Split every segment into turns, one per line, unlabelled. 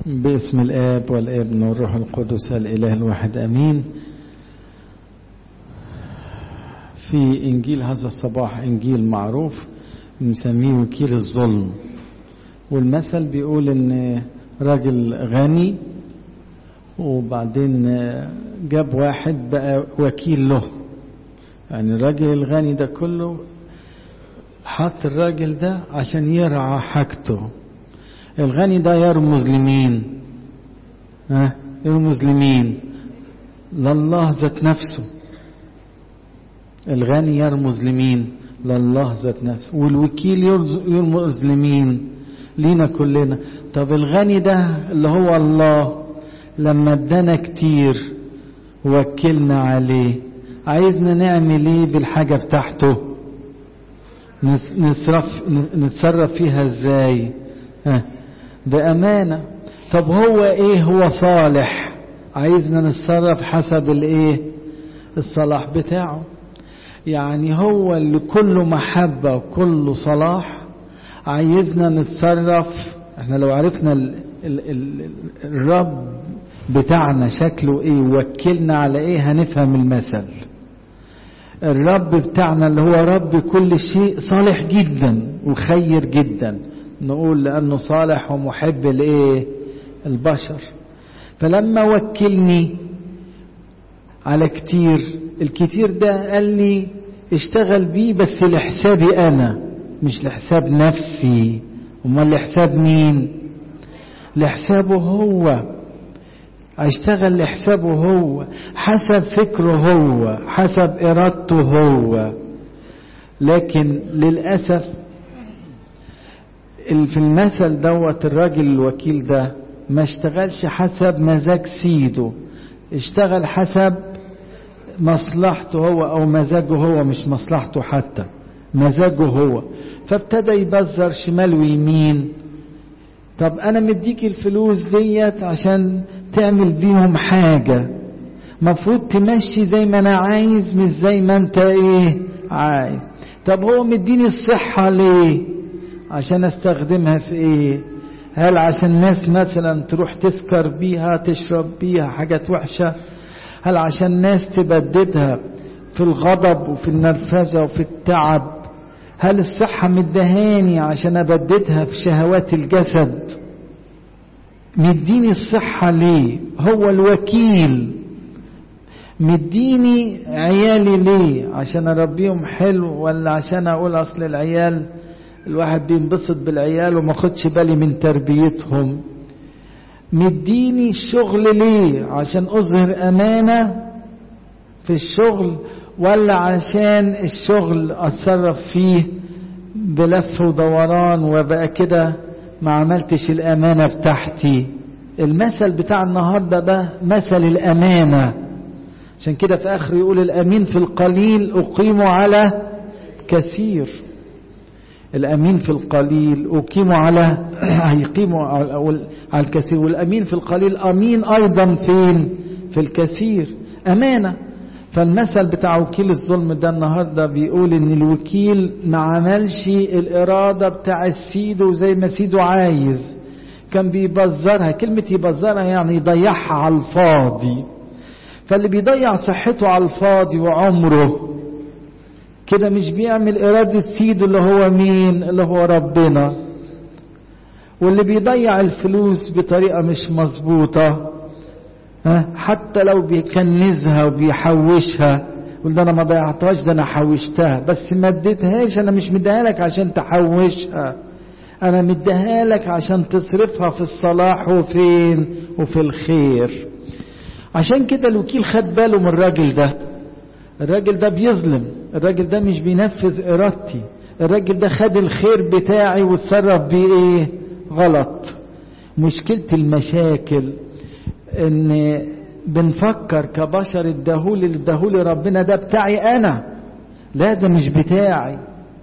باسم الآب والابن والروح القدس الإله الواحد أمين في إنجيل هذا الصباح إنجيل معروف مسميه وكيل الظلم والمثل بيقول إن راجل غني وبعدين جاب واحد بقى وكيل له يعني الراجل الغني ده كله حط الراجل ده عشان يرعى حاجته الغني ده يرمز لمين ها يرمز لمين لله ذات نفسه الغني يرمز لمين لله ذات نفسه والوكيل يرمز لمين لينا كلنا طب الغني ده اللي هو الله لما ادانا كتير وكلنا عليه عايزنا نعمل ايه بالحاجه بتاعته نصرف نتصرف فيها ازاي ها بأمانة طب هو ايه هو صالح عايزنا نتصرف حسب الايه الصلاح بتاعه يعني هو اللي كله محبة وكله صلاح عايزنا نتصرف احنا لو عرفنا ال ال ال الرب بتاعنا شكله ايه وكلنا على ايه هنفهم المثل الرب بتاعنا اللي هو رب كل شيء صالح جدا وخير جدا نقول لأنه صالح ومحب لإيه البشر فلما وكلني على كتير الكتير ده قال لي اشتغل بيه بس لحسابي أنا مش لحساب نفسي امال لحساب مين لحسابه هو هيشتغل لحسابه هو حسب فكره هو حسب إرادته هو لكن للأسف في المثل دوت الراجل الوكيل ده ما اشتغلش حسب مزاج سيده اشتغل حسب مصلحته هو او مزاجه هو مش مصلحته حتى مزاجه هو فابتدى يبذر شمال ويمين طب انا مديك الفلوس ديت عشان تعمل بيهم حاجة مفروض تمشي زي ما انا عايز مش زي ما انت ايه عايز طب هو مديني الصحة ليه عشان استخدمها في ايه هل عشان الناس مثلا تروح تسكر بيها تشرب بيها حاجات وحشة هل عشان الناس تبددها في الغضب وفي النرفزة وفي التعب هل الصحة مدهاني عشان أبددها في شهوات الجسد مديني الصحة ليه هو الوكيل مديني عيالي ليه عشان أربيهم حلو ولا عشان أقول أصل العيال الواحد بينبسط بالعيال وما خدش بالي من تربيتهم مديني الشغل ليه عشان اظهر امانه في الشغل ولا عشان الشغل اتصرف فيه بلف ودوران وبقى كده ما عملتش الامانه بتاعتي المثل بتاع النهارده ده مثل الامانه عشان كده في اخر يقول الامين في القليل اقيم على كثير الأمين في القليل أقيم على هيقيم على الكثير والأمين في القليل أمين أيضا فين في الكثير أمانة فالمثل بتاع وكيل الظلم ده النهارده بيقول ان الوكيل ما عملش الاراده بتاع السيد زي ما سيده عايز كان بيبذرها كلمه يبذرها يعني يضيعها على الفاضي فاللي بيضيع صحته على الفاضي وعمره كده مش بيعمل إرادة سيده اللي هو مين اللي هو ربنا واللي بيضيع الفلوس بطريقة مش مظبوطة حتى لو بيكنزها وبيحوشها يقول ده انا ما ضيعتهاش ده انا حوشتها بس ما اديتهاش انا مش مديها لك عشان تحوشها انا مديها لك عشان تصرفها في الصلاح وفين وفي الخير عشان كده الوكيل خد باله من الراجل ده الراجل ده بيظلم الراجل ده مش بينفذ ارادتي الراجل ده خد الخير بتاعي واتصرف بيه ايه غلط مشكلة المشاكل ان بنفكر كبشر اداهولي اللي اداهولي ربنا ده بتاعي انا لا ده مش بتاعي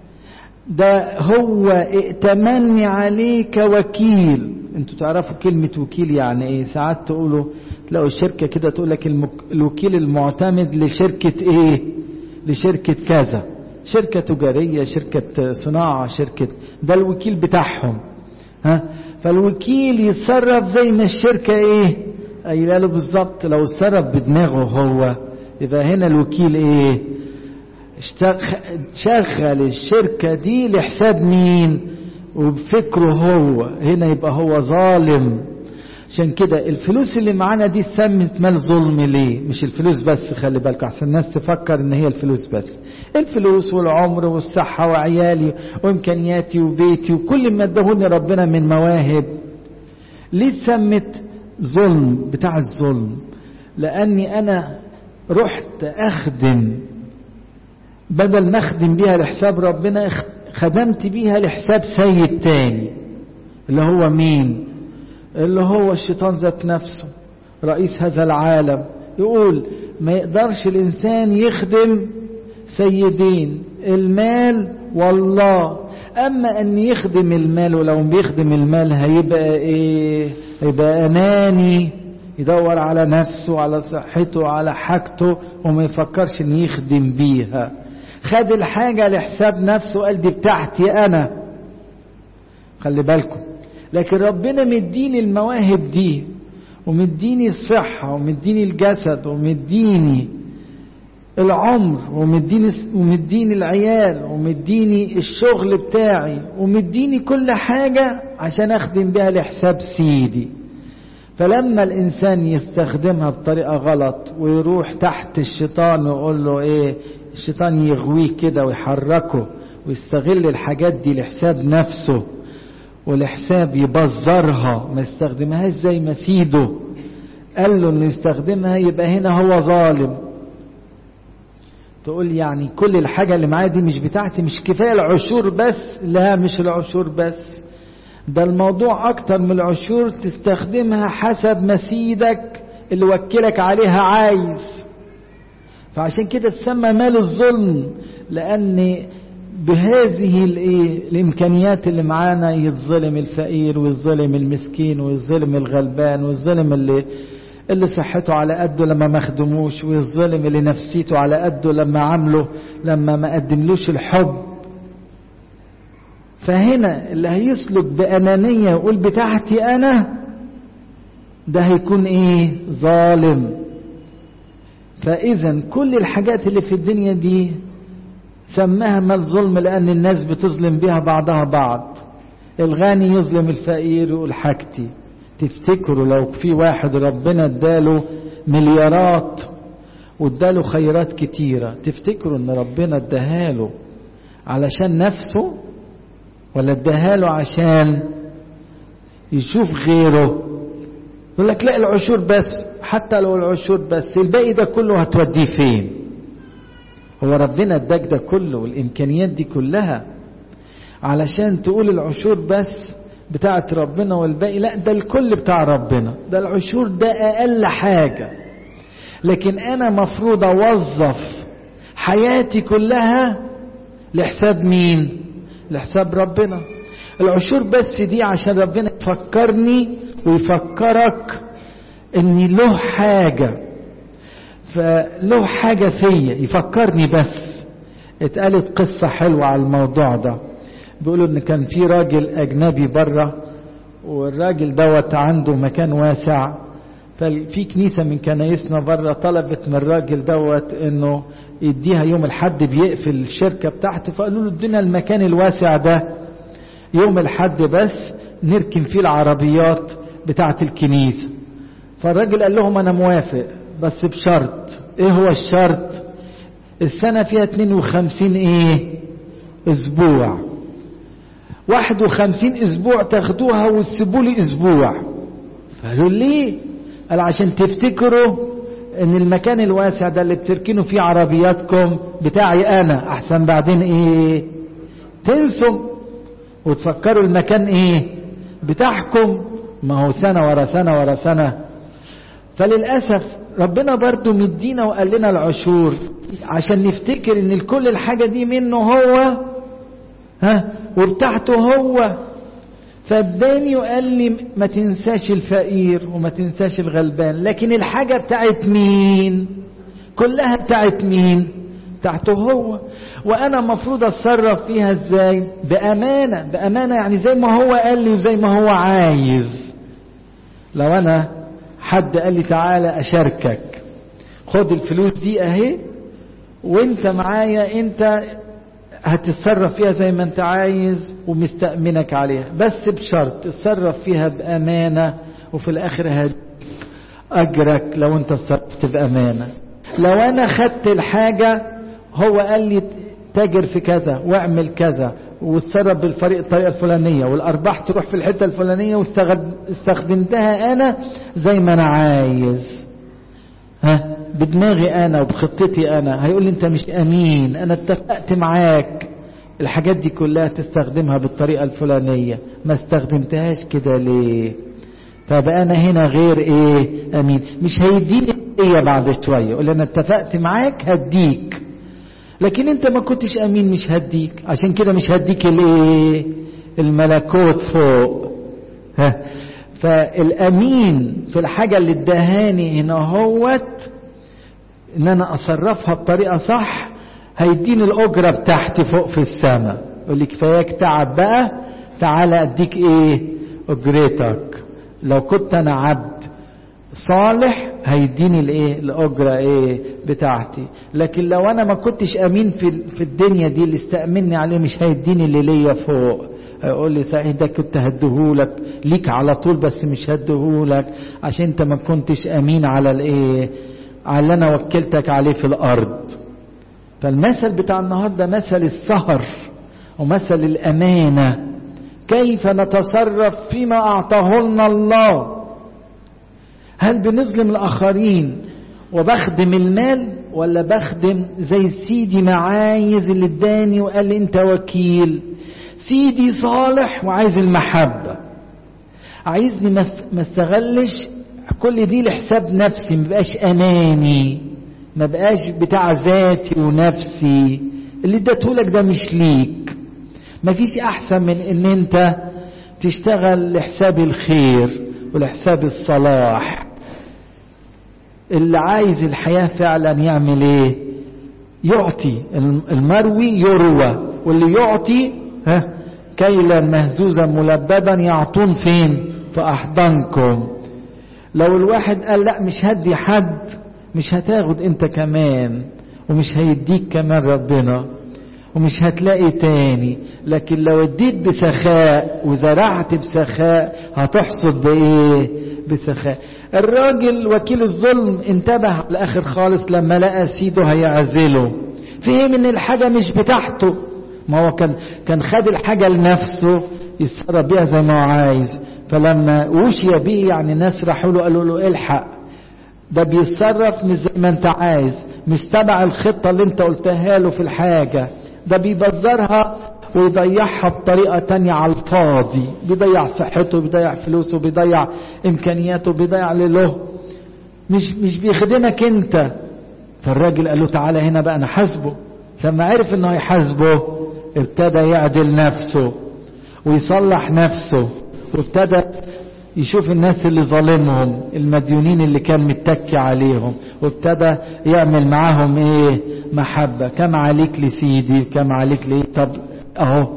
ده هو ائتمني عليه كوكيل انتوا تعرفوا كلمة وكيل يعني ايه ساعات تقولوا تلاقوا الشركة كده تقول لك الوكيل المعتمد لشركة ايه لشركة كذا شركة تجارية شركة صناعة شركة ده الوكيل بتاعهم ها فالوكيل يتصرف زي ما الشركة ايه قايله له بالظبط لو اتصرف بدماغه هو يبقى هنا الوكيل ايه شغل الشركة دي لحساب مين وبفكره هو هنا يبقى هو ظالم عشان كده الفلوس اللي معانا دي اتسمت مال ظلم ليه مش الفلوس بس خلي بالك عشان الناس تفكر ان هي الفلوس بس الفلوس والعمر والصحة وعيالي وامكانياتي وبيتي وكل ما ادهوني ربنا من مواهب ليه اتسمت ظلم بتاع الظلم لاني انا رحت اخدم بدل ما اخدم بيها لحساب ربنا خدمت بيها لحساب سيد تاني اللي هو مين اللي هو الشيطان ذات نفسه رئيس هذا العالم يقول ما يقدرش الانسان يخدم سيدين المال والله اما ان يخدم المال ولو بيخدم المال هيبقى ايه هيبقى اناني يدور على نفسه على صحته على حاجته وما يفكرش ان يخدم بيها خد الحاجة لحساب نفسه قال دي بتاعتي انا خلي بالكم لكن ربنا مديني المواهب دي ومديني الصحة ومديني الجسد ومديني العمر ومديني ومديني العيال ومديني الشغل بتاعي ومديني كل حاجة عشان اخدم بيها لحساب سيدي فلما الانسان يستخدمها بطريقة غلط ويروح تحت الشيطان ويقول له ايه الشيطان يغويه كده ويحركه ويستغل الحاجات دي لحساب نفسه والحساب يبذرها ما يستخدمهاش زي ما سيده قال له انه يستخدمها يبقى هنا هو ظالم تقول يعني كل الحاجة اللي معايا دي مش بتاعتي مش كفاية العشور بس لا مش العشور بس ده الموضوع اكتر من العشور تستخدمها حسب ما سيدك اللي وكلك عليها عايز فعشان كده تسمى مال الظلم لان بهذه الايه الامكانيات اللي معانا يتظلم الفقير ويتظلم المسكين ويتظلم الغلبان ويتظلم اللي اللي صحته على قده لما ما خدموش ويتظلم اللي نفسيته على قده لما عمله لما ما قدملوش الحب فهنا اللي هيسلك بأنانية يقول بتاعتي أنا ده هيكون إيه ظالم فإذا كل الحاجات اللي في الدنيا دي سماها مال ظلم لأن الناس بتظلم بها بعضها بعض الغني يظلم الفقير يقول حاجتي تفتكروا لو في واحد ربنا اداله مليارات واداله خيرات كتيرة تفتكروا ان ربنا اداهاله علشان نفسه ولا اداهاله عشان يشوف غيره يقول لك لا العشور بس حتى لو العشور بس الباقي ده كله هتوديه فين هو ربنا اداك ده كله والامكانيات دي كلها علشان تقول العشور بس بتاعت ربنا والباقي لا ده الكل بتاع ربنا ده العشور ده اقل حاجة لكن انا مفروض اوظف حياتي كلها لحساب مين لحساب ربنا العشور بس دي عشان ربنا يفكرني ويفكرك اني له حاجة فله حاجة فيا يفكرني بس اتقالت قصة حلوة على الموضوع ده بيقولوا ان كان في راجل اجنبي بره والراجل دوت عنده مكان واسع ففي كنيسه من كنايسنا بره طلبت من الراجل دوت انه يديها يوم الحد بيقفل الشركه بتاعته فقالوا له ادينا المكان الواسع ده يوم الحد بس نركن فيه العربيات بتاعه الكنيسه فالراجل قال لهم انا موافق بس بشرط ايه هو الشرط السنه فيها 52 ايه اسبوع 51 اسبوع تاخدوها وتسيبوا لي اسبوع فقالوا ليه قال عشان تفتكروا ان المكان الواسع ده اللي بتركنوا فيه عربياتكم بتاعي انا احسن بعدين ايه تنسوا وتفكروا المكان ايه بتاعكم ما هو سنة ورا سنة ورا سنة فللأسف ربنا برضو مدينا وقال لنا العشور عشان نفتكر ان كل الحاجة دي منه هو ها وبتاعته هو فاداني وقال لي ما تنساش الفقير وما تنساش الغلبان لكن الحاجة بتاعت مين كلها بتاعت مين بتاعته هو وانا مفروض اتصرف فيها ازاي بامانه بامانه يعني زي ما هو قال لي وزي ما هو عايز لو انا حد قال لي تعالى اشاركك خد الفلوس دي اهي وانت معايا انت هتتصرف فيها زي ما انت عايز ومستأمنك عليها بس بشرط تتصرف فيها بأمانة وفي الآخر هديك أجرك لو انت تصرفت بأمانة لو أنا خدت الحاجة هو قال لي تاجر في كذا واعمل كذا واتصرف بالفريق الطريقة الفلانية والأرباح تروح في الحتة الفلانية واستخدمتها أنا زي ما أنا عايز ها بدماغي انا وبخطتي انا هيقول لي انت مش امين انا اتفقت معاك الحاجات دي كلها تستخدمها بالطريقة الفلانية ما استخدمتهاش كده ليه طب انا هنا غير ايه امين مش هيديني ايه بعد شوية يقول انا اتفقت معاك هديك لكن انت ما كنتش امين مش هديك عشان كده مش هديك الايه الملكوت فوق ها فالامين في الحاجة اللي ادهاني هنا هوت ان انا اصرفها بطريقة صح هيديني الاجرة بتاعتي فوق في السماء يقول لي كفاياك تعب بقى تعالى اديك ايه اجرتك لو كنت انا عبد صالح هيديني الايه الاجره ايه بتاعتي لكن لو انا ما كنتش امين في في الدنيا دي اللي استامني عليه مش هيديني اللي ليا فوق هيقول لي صحيح ده كنت هديهولك ليك على طول بس مش هديهولك عشان انت ما كنتش امين على الايه على اللي انا وكلتك عليه في الارض فالمثل بتاع النهارده مثل السهر ومثل الامانه كيف نتصرف فيما اعطاه لنا الله هل بنظلم الاخرين وبخدم المال ولا بخدم زي سيدي معايز اللي اداني وقال لي انت وكيل سيدي صالح وعايز المحبه عايزني ما استغلش كل دي لحساب نفسي ما بقاش اناني ما بقاش بتاع ذاتي ونفسي اللي اديتهولك ده مش ليك ما فيش احسن من ان انت تشتغل لحساب الخير ولحساب الصلاح اللي عايز الحياة فعلا يعمل ايه يعطي المروي يروى واللي يعطي ها كيلا مهزوزا ملبدا يعطون فين في احضانكم لو الواحد قال لا مش هدي حد مش هتاخد انت كمان ومش هيديك كمان ربنا ومش هتلاقي تاني لكن لو اديت بسخاء وزرعت بسخاء هتحصد بايه بسخاء الراجل وكيل الظلم انتبه على الاخر خالص لما لقى سيده هيعزله فهم ان الحاجة مش بتاعته ما هو كان كان خد الحاجة لنفسه يتصرف بيها زي ما هو عايز فلما وشي به يعني الناس راحوا له قالوا له الحق ده بيتصرف مش زي ما انت عايز مش تبع الخطة اللي انت قلتها له في الحاجة ده بيبذرها ويضيعها بطريقة تانية على الفاضي بيضيع صحته بيضيع فلوسه بيضيع إمكانياته بيضيع اللي له مش مش بيخدمك أنت فالراجل قال له تعالى هنا بقى أنا حاسبه فلما عرف إنه هيحاسبه ابتدى يعدل نفسه ويصلح نفسه وابتدى يشوف الناس اللي ظالمهم المديونين اللي كان متكي عليهم وابتدى يعمل معاهم ايه محبة كم عليك لسيدي كم عليك لي طب اهو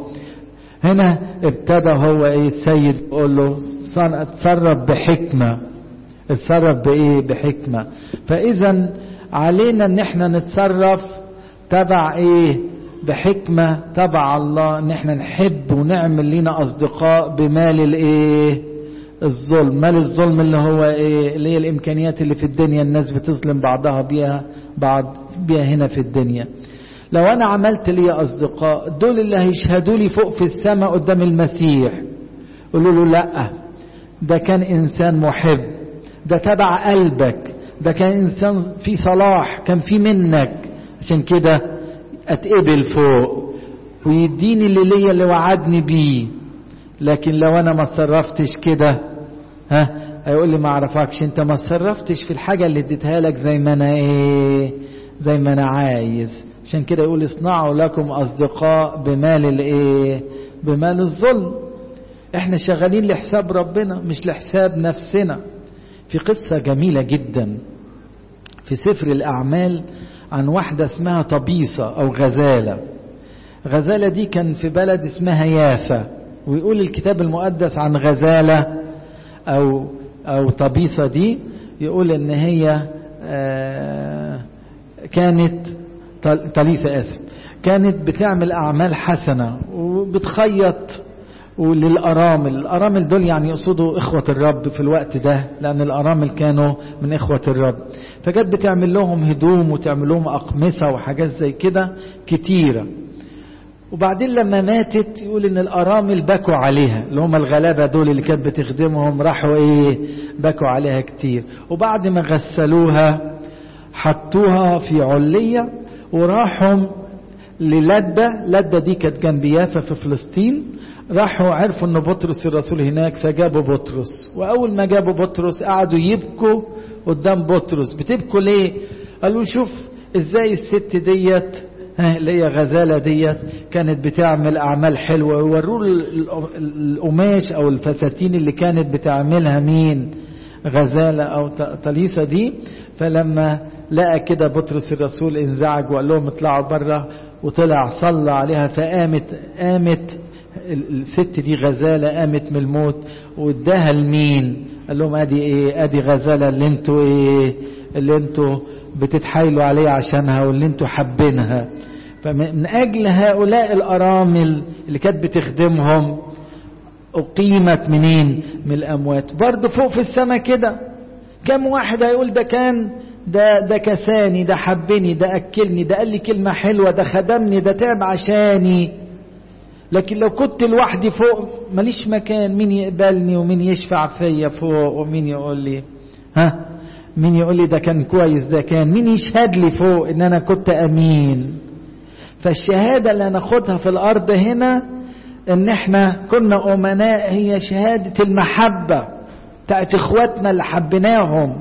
هنا ابتدى هو ايه السيد يقول له اتصرف بحكمة اتصرف بايه بحكمة فاذا علينا ان احنا نتصرف تبع ايه بحكمة تبع الله ان احنا نحب ونعمل لنا اصدقاء بمال الايه الظلم مال الظلم اللي هو ايه اللي هي الامكانيات اللي في الدنيا الناس بتظلم بعضها بيها بعض بيها هنا في الدنيا لو انا عملت لي اصدقاء دول اللي هيشهدوا لي فوق في السماء قدام المسيح قولوا له لا ده كان انسان محب ده تبع قلبك ده كان انسان في صلاح كان في منك عشان كده اتقبل فوق ويديني اللي ليا اللي وعدني بيه لكن لو انا ما صرفتش كده ها هيقول لي ما اعرفكش انت ما صرفتش في الحاجه اللي اديتها لك زي ما انا ايه زي ما انا عايز عشان كده يقول اصنعوا لكم اصدقاء بمال الايه بمال الظلم احنا شغالين لحساب ربنا مش لحساب نفسنا في قصه جميله جدا في سفر الاعمال عن واحده اسمها طبيصه او غزاله غزالة دي كان في بلد اسمها يافا ويقول الكتاب المقدس عن غزالة أو أو طبيصة دي يقول إن هي كانت طليسة آسف كانت بتعمل أعمال حسنة وبتخيط وللأرامل الأرامل دول يعني يقصدوا إخوة الرب في الوقت ده لأن الأرامل كانوا من إخوة الرب فكانت بتعمل لهم هدوم وتعمل لهم أقمصة وحاجات زي كده كتيرة وبعدين لما ماتت يقول ان الارامل بكوا عليها اللي هم الغلابه دول اللي كانت بتخدمهم راحوا ايه بكوا عليها كتير وبعد ما غسلوها حطوها في عليه وراحوا للدة لدة دي كانت جنب يافا في فلسطين راحوا عرفوا ان بطرس الرسول هناك فجابوا بطرس واول ما جابوا بطرس قعدوا يبكوا قدام بطرس بتبكوا ليه قالوا شوف ازاي الست ديت اللي هي غزالة ديت كانت بتعمل أعمال حلوة ويوروا القماش أو الفساتين اللي كانت بتعملها مين غزالة أو طليسة دي فلما لقى كده بطرس الرسول انزعج وقال لهم اطلعوا بره وطلع صلى عليها فقامت قامت الست دي غزالة قامت من الموت واداها لمين قال لهم ادي ايه ادي غزالة اللي انتوا ايه اللي انتوا بتتحايلوا عليه عشانها واللي انتوا حابينها فمن اجل هؤلاء الارامل اللي كانت بتخدمهم اقيمت منين من الاموات برضه فوق في السماء كده كم واحد هيقول ده كان ده ده كساني ده حبني ده اكلني ده قال لي كلمه حلوه ده خدمني ده تعب عشاني لكن لو كنت لوحدي فوق ماليش مكان مين يقبلني ومين يشفع فيا فوق ومين يقول لي ها مين يقول لي ده كان كويس ده كان مين يشهد لي فوق ان انا كنت امين فالشهادة اللي هناخدها في الارض هنا ان احنا كنا امناء هي شهادة المحبة بتاعت اخواتنا اللي حبيناهم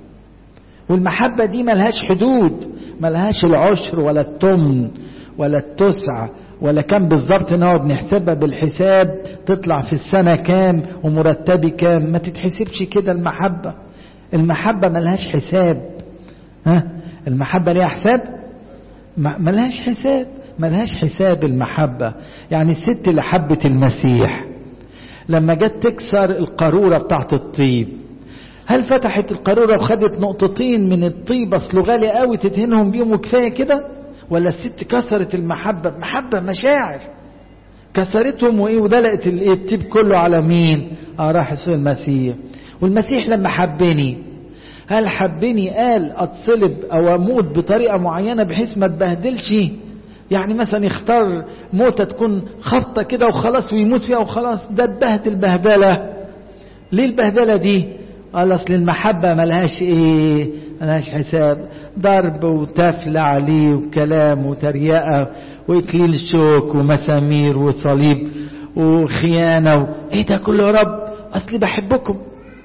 والمحبة دي ملهاش حدود ملهاش العشر ولا التمن ولا التسع ولا كام بالظبط نقعد بنحسبها بالحساب تطلع في السنة كام ومرتبي كام ما تتحسبش كده المحبة المحبة ملهاش حساب ها المحبة ليها حساب ملهاش حساب ملهاش حساب المحبة يعني الست اللي حبت المسيح لما جت تكسر القارورة بتاعت الطيب هل فتحت القارورة وخدت نقطتين من الطيب اصله غالي قوي تدهنهم بيهم وكفاية كده ولا الست كسرت المحبة محبة مشاعر كسرتهم وايه ودلقت الطيب كله على مين اه راح يصير المسيح والمسيح لما حبني هل حبني قال اتصلب او اموت بطريقه معينه بحيث ما اتبهدلش يعني مثلا يختار موتة تكون خبطة كده وخلاص ويموت فيها وخلاص ده اتبهدل بهدلة ليه البهدلة دي قال اصل المحبة ملهاش ايه ملهاش حساب ضرب وتفل عليه وكلام وتريقة واكليل شوك ومسامير وصليب وخيانة و... ايه ده كله يا رب اصلي بحبكم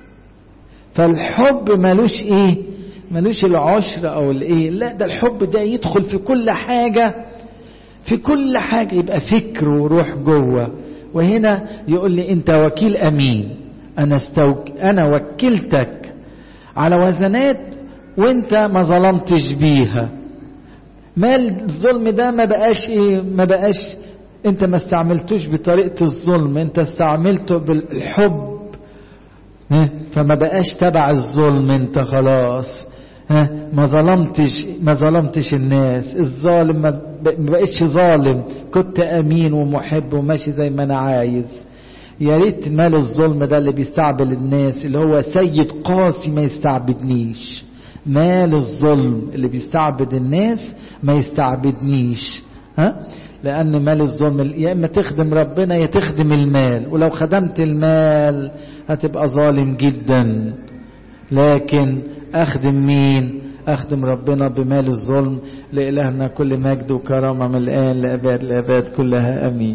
فالحب ملوش ايه ملوش العشر او الايه لا ده الحب ده يدخل في كل حاجة في كل حاجة يبقى فكر وروح جوه وهنا يقول لي انت وكيل امين انا استوك انا وكلتك على وزنات وانت ما ظلمتش بيها مال الظلم ده ما بقاش ايه ما بقاش انت ما استعملتوش بطريقة الظلم انت استعملته بالحب فما بقاش تبع الظلم انت خلاص ها ما ظلمتش ما ظلمتش الناس الظالم ما بقتش ظالم كنت امين ومحب وماشي زي ما انا عايز يا ريت مال الظلم ده اللي بيستعبد الناس اللي هو سيد قاسي ما يستعبدنيش مال الظلم اللي بيستعبد الناس ما يستعبدنيش ها لان مال الظلم يا اما تخدم ربنا يا تخدم المال ولو خدمت المال هتبقى ظالم جدا لكن اخدم مين اخدم ربنا بمال الظلم لالهنا كل مجد وكرامه من الان لاباد الاباد كلها امين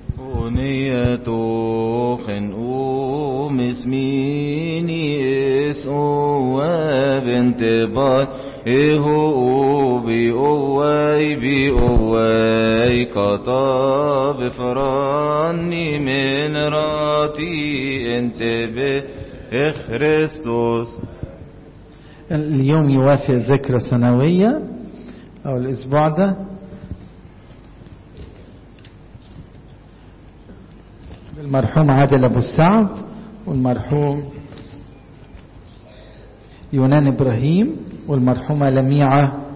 Uniyatochen umismini is bente bai ehu bi owai bi owai kata bifrani min rati ente be Christus
اليوم يوافق ذكرى سنوية أو الأسبوع ده المرحوم عادل أبو السعد والمرحوم يونان إبراهيم والمرحومة لميعة